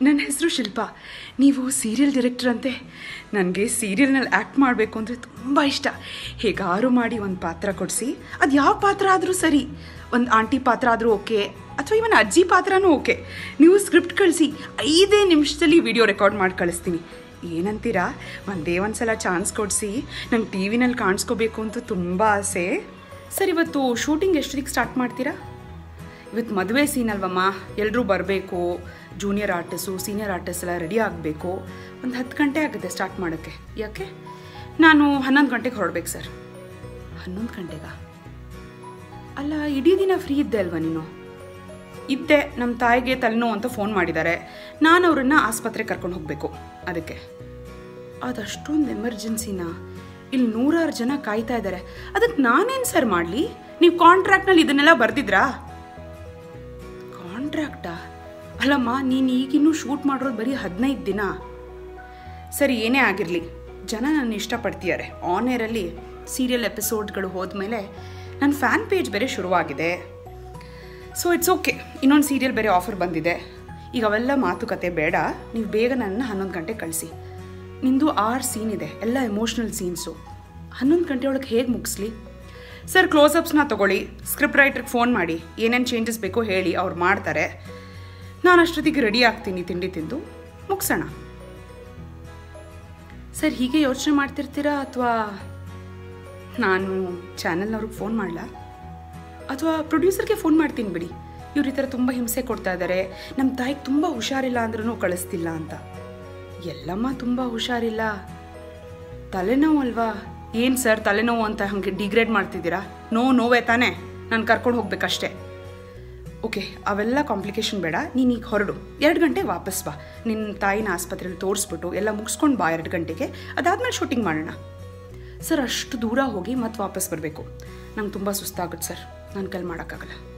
ನನ್ನ ಹೆಸರು ಶಿಲ್ಪಾ ನೀವು ಸೀರಿಯಲ್ ಡೈರೆಕ್ಟರ್ ಅಂತೆ ನನಗೆ ಸೀರಿಯಲ್ನಲ್ಲಿ ಆ್ಯಕ್ಟ್ ಮಾಡಬೇಕು ಅಂದರೆ ತುಂಬ ಇಷ್ಟ ಹೇಗಾರು ಮಾಡಿ ಒಂದು ಪಾತ್ರ ಕೊಡಿಸಿ ಅದು ಯಾವ ಪಾತ್ರ ಆದರೂ ಸರಿ ಒಂದು ಆಂಟಿ ಪಾತ್ರ ಆದರೂ ಓಕೆ ಅಥವಾ ಇವನ್ ಅಜ್ಜಿ ಪಾತ್ರನೂ ಓಕೆ ನೀವು ಸ್ಕ್ರಿಪ್ಟ್ ಕಳಿಸಿ ಐದೇ ನಿಮಿಷದಲ್ಲಿ ವಿಡಿಯೋ ರೆಕಾರ್ಡ್ ಮಾಡಿ ಕಳಿಸ್ತೀನಿ ಏನಂತೀರಾ ಒಂದೇ ಒಂದು ಸಲ ಚಾನ್ಸ್ ಕೊಡಿಸಿ ನಂಗೆ ಟಿ ವಿನಲ್ಲಿ ಕಾಣಿಸ್ಕೋಬೇಕು ಅಂತ ತುಂಬ ಆಸೆ ಸರ್ ಇವತ್ತು ಶೂಟಿಂಗ್ ಎಷ್ಟೊತ್ತಿಗೆ ಸ್ಟಾರ್ಟ್ ಮಾಡ್ತೀರಾ ಇವತ್ತು ಮದುವೆ ಸೀನ್ ಅಲ್ವಮ್ಮ ಎಲ್ಲರೂ ಬರಬೇಕು ಜೂನಿಯರ್ ಆರ್ಟಿಸ್ಟು ಸೀನಿಯರ್ ಆರ್ಟಿಸ್ಟ್ ಎಲ್ಲ ರೆಡಿ ಆಗಬೇಕು ಒಂದು ಹತ್ತು ಗಂಟೆ ಆಗುತ್ತೆ ಸ್ಟಾರ್ಟ್ ಮಾಡೋಕ್ಕೆ ಯಾಕೆ ನಾನು ಹನ್ನೊಂದು ಗಂಟೆಗೆ ಹೊರಡ್ಬೇಕು ಸರ್ ಹನ್ನೊಂದು ಗಂಟೆಗಾ ಅಲ್ಲ ಇಡೀ ದಿನ ಫ್ರೀ ಇದ್ದೆ ಅಲ್ವಾ ನೀನು ಇದ್ದೆ ನಮ್ಮ ತಾಯಿಗೆ ತಲೆನೋವು ಅಂತ ಫೋನ್ ಮಾಡಿದ್ದಾರೆ ನಾನು ಅವ್ರನ್ನ ಆಸ್ಪತ್ರೆಗೆ ಕರ್ಕೊಂಡು ಹೋಗಬೇಕು ಅದಕ್ಕೆ ಅದಷ್ಟೊಂದು ಎಮರ್ಜೆನ್ಸಿನಾ ಇಲ್ಲಿ ನೂರಾರು ಜನ ಕಾಯ್ತಾ ಇದ್ದಾರೆ ಅದಕ್ಕೆ ನಾನೇನು ಸರ್ ಮಾಡಲಿ ನೀವು ಕಾಂಟ್ರಾಕ್ಟ್ನಲ್ಲಿ ಇದನ್ನೆಲ್ಲ ಬರೆದಿದ್ರಾ ಕಾಂಟ್ರಾಕ್ಟಾ ಅಲ್ಲಮ್ಮ ನೀನು ಈಗಿನ್ನೂ ಶೂಟ್ ಮಾಡಿರೋದು ಬರೀ ಹದಿನೈದು ದಿನ ಸರಿ ಏನೇ ಆಗಿರಲಿ ಜನ ನನ್ನ ಇಷ್ಟಪಡ್ತಿದ್ದಾರೆ ಆನ್ ಏರಲ್ಲಿ ಸೀರಿಯಲ್ ಎಪಿಸೋಡ್ಗಳು ಹೋದ್ಮೇಲೆ ನನ್ನ ಫ್ಯಾನ್ ಪೇಜ್ ಬೇರೆ ಶುರುವಾಗಿದೆ ಸೊ ಇಟ್ಸ್ ಓಕೆ ಇನ್ನೊಂದು ಸೀರಿಯಲ್ ಬೇರೆ ಆಫರ್ ಬಂದಿದೆ ಈಗ ಅವೆಲ್ಲ ಮಾತುಕತೆ ಬೇಡ ನೀವು ಬೇಗ ನನ್ನ ಹನ್ನೊಂದು ಗಂಟೆ ಕಳಿಸಿ ನಿಂದು ಆರು ಸೀನ್ ಇದೆ ಎಲ್ಲ ಎಮೋಷ್ನಲ್ ಸೀನ್ಸು ಹನ್ನೊಂದು ಗಂಟೆ ಒಳಗೆ ಹೇಗೆ ಮುಗಿಸ್ಲಿ ಸರ್ ಕ್ಲೋಸಪ್ಸ್ನ ತೊಗೊಳ್ಳಿ ಸ್ಕ್ರಿಪ್ಟ್ ರೈಟ್ರಿಗೆ ಫೋನ್ ಮಾಡಿ ಏನೇನು ಚೇಂಜಸ್ ಬೇಕೋ ಹೇಳಿ ಅವ್ರು ಮಾಡ್ತಾರೆ ನಾನು ಅಷ್ಟೊತ್ತಿಗೆ ರೆಡಿ ಆಗ್ತೀನಿ ತಿಂಡಿ ತಿಂದು ಮುಗಿಸೋಣ ಸರ್ ಹೀಗೆ ಯೋಚನೆ ಮಾಡ್ತಿರ್ತೀರಾ ಅಥವಾ ನಾನು ಚಾನೆಲ್ನವ್ರಿಗೆ ಫೋನ್ ಮಾಡಲಾ ಅಥವಾ ಪ್ರೊಡ್ಯೂಸರ್ಗೆ ಫೋನ್ ಮಾಡ್ತೀನಿ ಬಿಡಿ ಇವ್ರು ಈ ಥರ ತುಂಬ ಹಿಂಸೆ ಕೊಡ್ತಾ ಇದ್ದಾರೆ ನಮ್ಮ ತಾಯಿಗೆ ತುಂಬ ಹುಷಾರಿಲ್ಲ ಅಂದ್ರೂ ಕಳಿಸ್ತಿಲ್ಲ ಅಂತ ಎಲ್ಲಮ್ಮ ತುಂಬ ಹುಷಾರಿಲ್ಲ ತಲೆನೋವು ಅಲ್ವಾ ಏನು ಸರ್ ತಲೆನೋವು ಅಂತ ಹಾಗೆ ಡಿಗ್ರೇಡ್ ಮಾಡ್ತಿದ್ದೀರಾ ನೋ ನೋವೇ ತಾನೇ ನಾನು ಕರ್ಕೊಂಡು ಹೋಗ್ಬೇಕಷ್ಟೇ ಓಕೆ ಅವೆಲ್ಲ ಕಾಂಪ್ಲಿಕೇಶನ್ ಬೇಡ ನೀನು ಈಗ ಹೊರಡು ಎರಡು ಗಂಟೆ ವಾಪಸ್ ಬಾ ನಿನ್ನ ತಾಯಿನ ಆಸ್ಪತ್ರೆಯಲ್ಲಿ ತೋರಿಸ್ಬಿಟ್ಟು ಎಲ್ಲ ಮುಗಿಸ್ಕೊಂಡು ಬಾ ಎರಡು ಗಂಟೆಗೆ ಅದಾದಮೇಲೆ ಶೂಟಿಂಗ್ ಮಾಡೋಣ ಸರ್ ಅಷ್ಟು ದೂರ ಹೋಗಿ ಮತ್ತೆ ವಾಪಸ್ ಬರಬೇಕು ನಂಗೆ ತುಂಬ ಸುಸ್ತಾಗುತ್ತೆ ಸರ್ ನನ್ನ ಕೈಲಿ ಮಾಡೋಕ್ಕಾಗಲ್ಲ